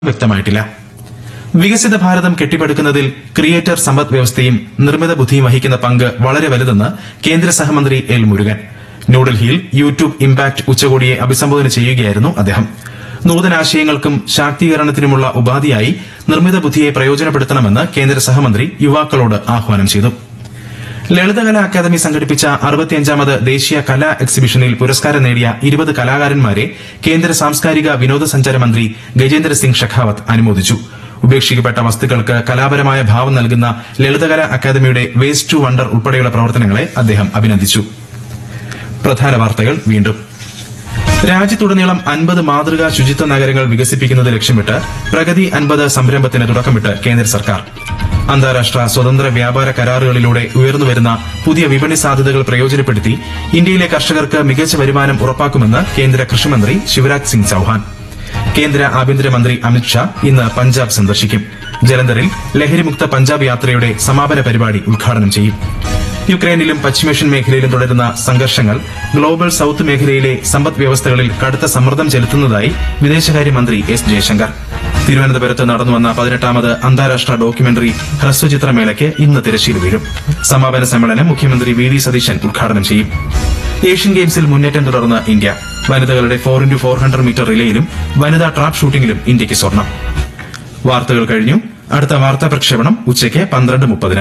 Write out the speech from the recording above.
വ്യക്തമായിട്ടില്ല വികസിത ഭാരതം കെട്ടിപ്പടുക്കുന്നതിൽ ക്രിയേറ്റർ സമ്പദ് വ്യവസ്ഥയും നിർമ്മിത ബുദ്ധിയും വഹിക്കുന്ന പങ്ക് വളരെ വലുതെന്ന് കേന്ദ്ര സഹമന്ത്രി എൽ മുരുകൻ ന്യൂഡൽഹിയിൽ യൂട്യൂബ് ഇംപാക്ട് ഉച്ചകോടിയെ അഭിസംബോധന ചെയ്യുകയായിരുന്നു അദ്ദേഹം നൂതനാശയങ്ങൾക്കും ശാക്തീകരണത്തിനുമുള്ള ഉപാധിയായി നിർമ്മിത ബുദ്ധിയെ പ്രയോജനപ്പെടുത്തണമെന്ന് കേന്ദ്ര സഹമന്ത്രി യുവാക്കളോട് ആഹ്വാനം ചെയ്തു ലളിതകലാ അക്കാദമി സംഘടിപ്പിച്ച അറുപത്തിയഞ്ചാമത് ദേശീയ കലാ എക്സിബിഷനിൽ പുരസ്കാരം നേടിയ ഇരുപത് കലാകാരന്മാരെ കേന്ദ്ര സാംസ്കാരിക വിനോദസഞ്ചാര മന്ത്രി ഗജേന്ദ്ര സിംഗ് ഷെഖാവത്ത് അനുമോദിച്ചു ഉപേക്ഷിക്കപ്പെട്ട വസ്തുക്കൾക്ക് കലാപരമായ ഭാവം നൽകുന്ന ലളിതകലാ അക്കാദമിയുടെ വേസ്റ്റ് ടു വണ്ടർ ഉൾപ്പെടെയുള്ള പ്രവർത്തനങ്ങളെ അദ്ദേഹം അഭിനന്ദിച്ചു പ്രധാന വാർത്തകൾ വീണ്ടും രാജ്യത്തുടനീളം അൻപത് മാതൃകാ ശുചിത്വ നഗരങ്ങൾ വികസിപ്പിക്കുന്നത് ലക്ഷ്യമിട്ട് പ്രഗതി അൻപത് സംരംഭത്തിന് തുടക്കമിട്ട് കേന്ദ്ര സർക്കാർ അന്താരാഷ്ട്ര സ്വതന്ത്ര വ്യാപാര കരാറുകളിലൂടെ ഉയർന്നുവരുന്ന പുതിയ വിപണി സാധ്യതകൾ പ്രയോജനപ്പെടുത്തി ഇന്ത്യയിലെ കർഷകർക്ക് മികച്ച വരുമാനം ഉറപ്പാക്കുമെന്ന് കേന്ദ്ര കൃഷിമന്ത്രി ശിവരാജ് സിംഗ് ചൌഹാൻ കേന്ദ്ര ആഭ്യന്തരമന്ത്രി അമിത്ഷാ ഇന്ന് പഞ്ചാബ് സന്ദർശിക്കും ജലന്ധറിൽ ലഹരിമുക്ത പഞ്ചാബ് യാത്രയുടെ സമാപന പരിപാടി ഉദ്ഘാടനം ചെയ്യും യുക്രൈനിലും പശ്ചിമേഷ്യൻ മേഖലയിലും തുടരുന്ന സംഘർഷങ്ങൾ ഗ്ലോബൽ സൌത്ത് മേഖലയിലെ സമ്പദ് വ്യവസ്ഥകളിൽ കടുത്ത സമ്മർദ്ദം ചെലുത്തുന്നതായി വിദേശകാര്യമന്ത്രി എസ് ജയശങ്കർ തിരുവനന്തപുരത്ത് നടന്നുവന്ന പതിനെട്ടാമത് അന്താരാഷ്ട്ര ഡോക്യുമെന്ററി ഹ്രസ്വചിത്രമേളയ്ക്ക് ഇന്ന് തിരശ്ശീല വീഴും സമാപന സമ്മേളനം മുഖ്യമന്ത്രി വി ഡി സതീശൻ ഉദ്ഘാടനം ചെയ്യും ഏഷ്യൻ ഗെയിംസിൽ മുന്നേറ്റം തുടർന്ന് ഇന്ത്യ വനിതകളുടെ four into four hundred metre റിലേയിലും വനിതാ ട്രാപ്പ് ഷൂട്ടിംഗിലും ഇന്ത്യയ്ക്ക് സ്വർണം വാർത്തകൾ കഴിഞ്ഞു അടുത്ത വാർത്താ പ്രക്ഷേപണം ഉച്ചയ്ക്ക് പന്ത്രണ്ട് മുപ്പതിന്